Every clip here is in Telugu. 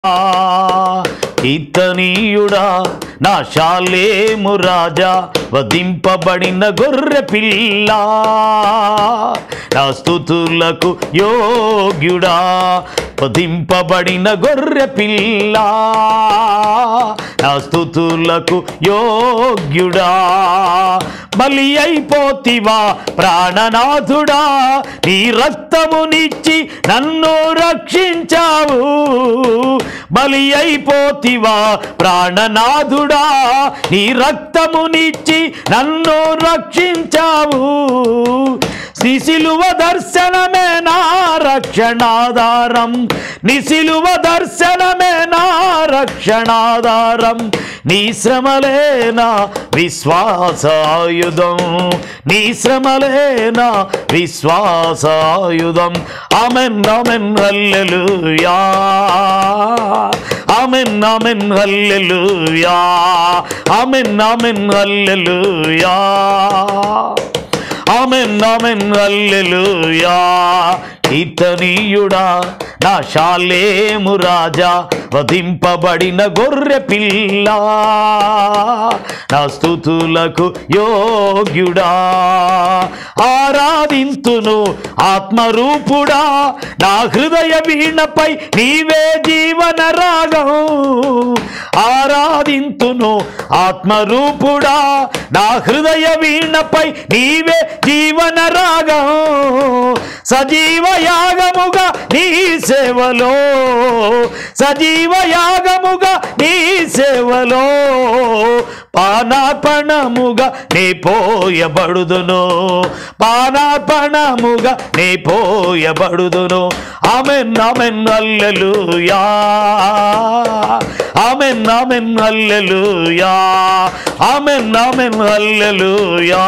కీర్తనీయుడా నా శాలేము రాజా వధింపబడిన గొర్రె పిల్ల నా స్థుతులకు యోగ్యుడా వధింపబడిన గొర్రె పిల్ల నా స్థుతులకు యోగ్యుడా బలి అయిపోతివా ప్రాణనాథుడా నీ రక్తమునిచ్చి నన్ను రక్షించావు బలి అయిపోతివా ప్రాణనాథుడా నీ రక్తమునిచ్చి నన్ను రక్షించావు నిసిలువ దర్శనమే నా రక్షణాధారం నిసిలువ దర్శనమే నా రక్షణాధారం నీ శ్రమలేనా విశ్వాసాయుధం నీ శ్రమలేనా విశ్వాసాయుధం ఆమెన్ ఆమెన్ హల్లెలూయా ఆమెన్ ఆమెన్ హల్లెలూయా ఆమెన్ ఆమెన్ హల్లెలూయా ఆమెన్ ఆమెన్ హల్లెలూయా కీర్తనీయుడా నా శాలేము రాజా వధింపబడిన గొర్రె పిల్ల నా స్థుతులకు యోగ్యుడా ఆరాధింతును ఆత్మరూపుడా నా హృదయ వీణపై నీవే జీవన రాగం ఆరాధింతును ఆత్మరూపుడా నా హృదయ వీణపై నీవే జీవన రాగం సజీవ యాగముగా నీ సేవలో సజీవ యాగముగా నీ సేవలో పానార్పణముగా నే పోయబడుదును పానార్పణముగా నే పోయబడుదును ఆమెన్ ఆమెన్ అల్లెలుయా ఆమెన్ ఆమెన్ అల్లెలుయా ఆమెన్ ఆమెన్ అల్లెలుయా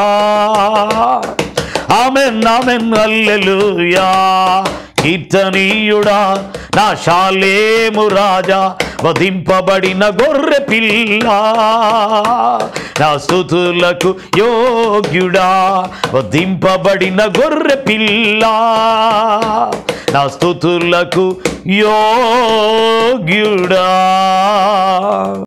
ఆమెన్ ఆమెన్ హల్లెలూయా కీర్తనీయుడా నా శాలేము రాజా వధింపబడిన గొర్రె పిల్ల నా స్థుతులకు యోగ్యుడా వధింపబడిన గొర్రె పిల్ల నా స్థుతులకు యోగ్యుడా